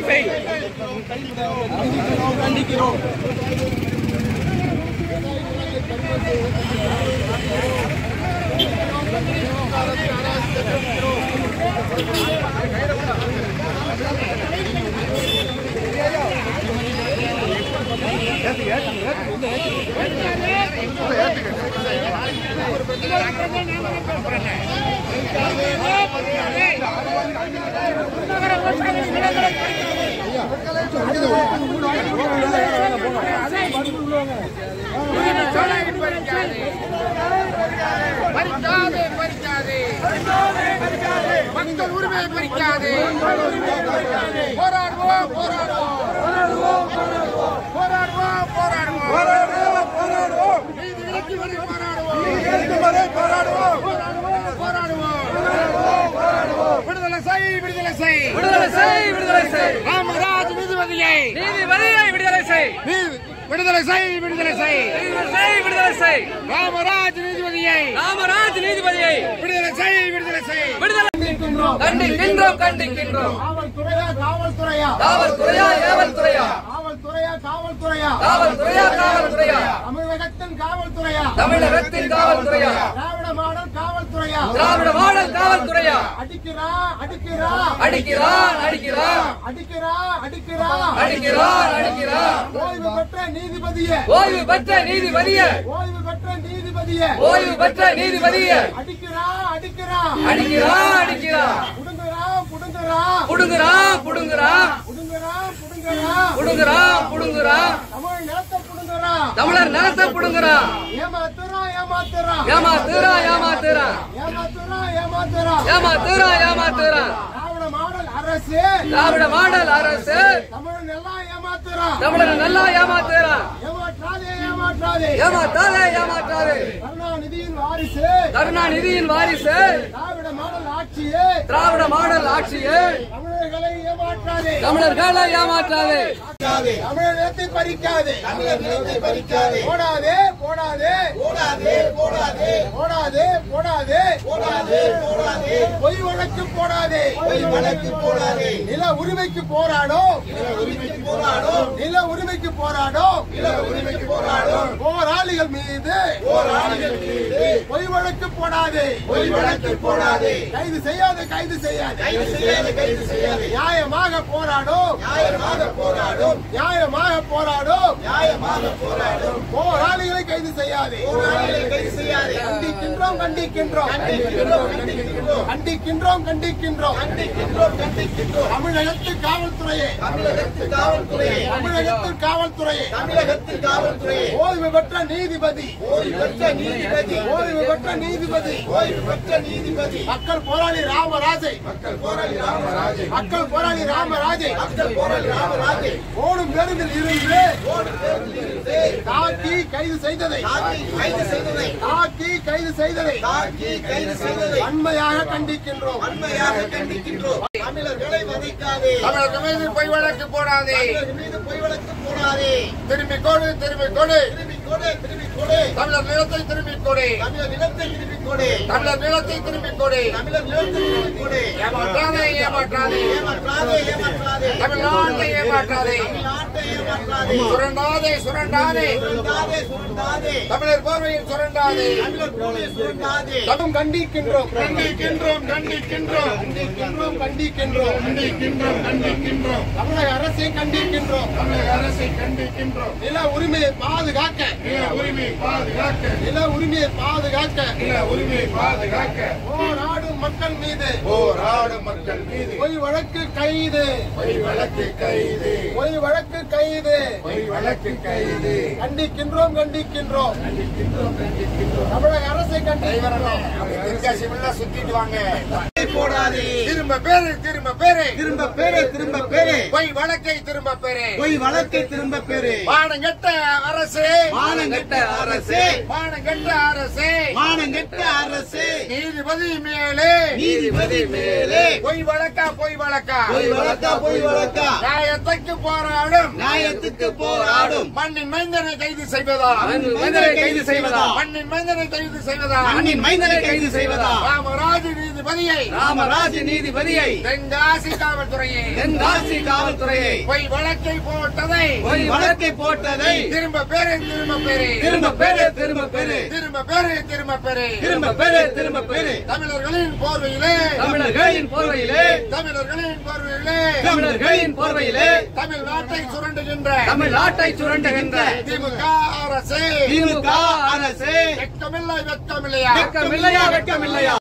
செய் பறிக்காதே பறிக்காதே மக்கள் உரிமையை பறிக்காதே போராடுவோம் போராடுவோம் போராடுவோம் போராடுவோம் நீதி விலக்கி வரை போராடுவோம் போராடுவோம் விடுதலை செய் விடுதலை செய் விடுதலை செய் விடுதலை செய் ராமராஜ் நீதிபதியை நீதிபதியை விடுதலை செய் நீ- விடுதலை செய் விடுதலை செய் விடுதலை செய் விடுதலை செய் ராமராஜ் நீதிபதியை ராமராஜ் நீதிபதியை விடுதலை செய் விடுதலை செய் விடுதலை கண்டிக்கின்றோம் கண்டிக்கின்றோம் காவல்துறையா காவல்துறையா காவல்துறையா ஏவல்துறையா காவல்துறையா காவல்துறையா காவல்துறையா காவல்துறையா தமிழகத்தின் காவல்துறையா தமிழகத்தின் காவல்துறையா திராவிட மாடல் காவல்துறையா திராவிட மாடல் காவல்துறையா அடிக்கிறா அடிக்கிறா அடிக்கிறான் அடிக்கிறான் அடிக்கிறா அடிக்கிறா அடிக்கிறான் அடிக்கிறான் ஓய்வு பெற்ற நீதிபதியே ஓய்வு பெற்ற நீதிபதிய ஓய்வு பெற்ற நீதிபதியே ஓய்வு பெற்ற நீதிபதிய அடிக்கிறா அடிக்கிறா அடிக்கிறான் அடிக்கிறான் புடுங்குறா புடுங்குறா புடுங்குறான் புடுங்குறான் புடுங்குறா புடுங்குறா புடுங்குறான் புடுங்குறான் தமிழ் நிலத்தை புடுங்குறா தமிழர் நிலத்தை புடுங்குறான் ஏமாத்துறா ஏமாத்துறா ஏமாத்துறான் ஏமாத்துறான் ஏமாத்துறா ஏமாத்துறா ஏமாத்துறான் ஏமாத்துறான் திராவிட மாடல் அரசு திராவிட மாடல் அரசு தமிழ் எல்லாம் ஏமாத்துறா தமிழர் நல்லா ஏமாத்துறான் ஏமாற்றாதே ஏமாற்றாதே ஏமாத்தாதே ஏமாத்தாதே கருணாநிதியின் வாரிசு கருணாநிதியின் வாரிசு திராவிட மாடல் ஆட்சியே திராவிட மாடல் ஆட்சியை தமிழர்களை ஏமாற்றாதே தமிழர்களை ஏமாற்றாதே தமிழர் நிலத்தை பறிக்காதே தமிழர் நிலத்தை பறிக்காதே போடாதே போடாதே போடாதே போடாதே போடாதே போடாதே போடாதே போடாதே பொய் வழக்கு போடாதே பொய் வழக்கு போடாதே நில உரிமைக்கு போராடும் நில உரிமைக்கு போராடும் நில உரிமைக்கு போராடும் நில உரிமைக்கு போராடும் போராளிகள் மீது போராளிகள் மீது பொய் வழக்கு போடாதே பொய் வழக்கு போடாதே கைது செய்யாதே கைது செய்யாதே கைது செய்யாதே கைது செய்யாதே நியாயமாக போராடும் நியாயமாக போராடும் நியாயமாக போராடும் நியாயமாக போராடும் போராளிகளை கைது செய்யாதே போராளிகளை கைது செய்யாதே கண்டிக்கின்றோம் கண்டிக்கின்றோம் கண்டிக்கின்றோம் கண்டிக்கின்றோம் கண்டிக்கின்றோம் கண்டிக்கின்றோம் கண்டிக்கின்றோம் கண்டிக்கின்றோம் தமிழகத்து காவல்துறையே தமிழகத்து காவல்துறையே தமிழகத்து காவல்துறையே தமிழகத்து காவல்துறையே ஓய்வு பெற்ற நீதிபதி ஓய்வு பெற்ற நீதிபதி ஓய்வு பெற்ற நீதிபதி ஓய்வு பெற்ற நீதிபதி மக்கள் போராளி ராமராஜை மக்கள் போராளி ராமராஜை மக்கள் போராளி ராமராஜை மக்கள் போராளி ராமராஜை ஓடும் பேருந்தில் இருந்து ஓடும் பேருந்தில் இருந்து தாக்கி கைது செய்ததை கைது செய்ததை தாக்கி கைது செய்ததை தாக்கி கைது செய்ததை வன்மையாக கண்டிக்கின்றோம் வன்மையாக கண்டிக்கின்றோம் தமிழர்களை வதைக்காதே தமிழர்கள் மீது பொய் வழக்கு போடாதே தமிழர் மீது பொய் வழக்கு போடாதே திரும்பி கொடு திரும்பி கொடு திரும்பி கொடு திரும்பி கொடு தமிழர் நிலத்தை திரும்பி கொடு தமிழர் நிலத்தை திருப்பி கொடு தமிழர் நிலத்தை திரும்பி கொடு தமிழர் நிலத்தை திருப்பி கொடு ஏமாற்றாதே ஏமாற்றாதே ஏமாற்றாதே ஏமாற்றாதே தமிழ்நாட்டை ஏமாற்றாதே நாட்டை ஏமாற்றாதே சுரண்டாதே சுரண்டாதே சுரண்டாதே சுரண்டாதே தமிழர் போர்வையில் சுரண்டாதே தமிழர் போலே சுரண்டாதே தம் கண்டிக்கின்றோம் கண்டிக்கின்றோம் கண்டிக்கின்றோம் கண்டிக்கின்றோம் கண்டிக்கின்றோம் கண்டிக்கின்றோம் கண்டிக்கின்றோம் தமிழக அரசை கண்டிக்கின்றோம் தமிழக அரசை கண்டிக்கின்றோம் நில உரிமையை பாதுகாக்க நில உரிமையை பாதுகாக்க நில உரிமையை பாதுகாக்க நில உரிமையை பாதுகாக்க போராடும் மக்கள் மீது போராடும் மக்கள் மீது பொய் வழக்கு கைது பொய் வழக்கு கைது பொய் வழக்கு கைது பொய் வழக்கு கைது கண்டிக்கின்றோம் கண்டிக்கின்றோம் தமிழக அரசை கண்டிக்கின்றோம் தென்காசி ஃபுல்லா சுத்திட்டு வாங்க போடாதே திரும்ப பேரு திரும்ப பேரு திரும்ப பேரே திரும்ப பேரே பொய் வழக்கை திரும்ப பேரு பொய் வழக்கை திரும்ப பேரே மானங்கெட்ட அரசு மானங்கெட்ட அரசே மானங்கெட்ட அரசு மானங்கெட்ட அரசே நீதிபதி மேலே நீதிபதி மேலே பொய் வழக்கா பொய் வழக்கா பொய் வழக்கா பொய் வழக்கா நியாயத்துக்கு போராடும் நியாயத்துக்கு போராடும் மண்ணின் மைந்தனை கைது செய்வதா மனிதரை கைது செய்வதா மண்ணின் மைந்தனை கைது செய்வதா மண்ணின் மைந்தனை கைது செய்வதா ராமராஜ நீதிபதியை காமராஜ் நீதிபதியை தென்காசி காவல்துறையை தென்காசி காவல்துறையை பொய் வழக்கை போட்டதை பொய் வழக்கை போட்டதை திரும்ப பெறு திரும்ப பெறு திரும்ப பெரு திரும்ப பெரு திரும்ப பெறு திரும்ப பெறு திரும்ப பெரு திரும்ப பெரு தமிழர்களின் போர்வையிலே தமிழர்களின் போர்வையிலே தமிழர்களின் போர்வையிலே தமிழர்களின் போர்வையிலே தமிழ்நாட்டை சுரண்டுகின்ற தமிழ்நாட்டை சுரண்டுகின்ற திமுக அரசு திமுக அரசு வெட்கமில்லை வெட்கமில்லையா வெட்கமில்லையா வெட்கமில்லையா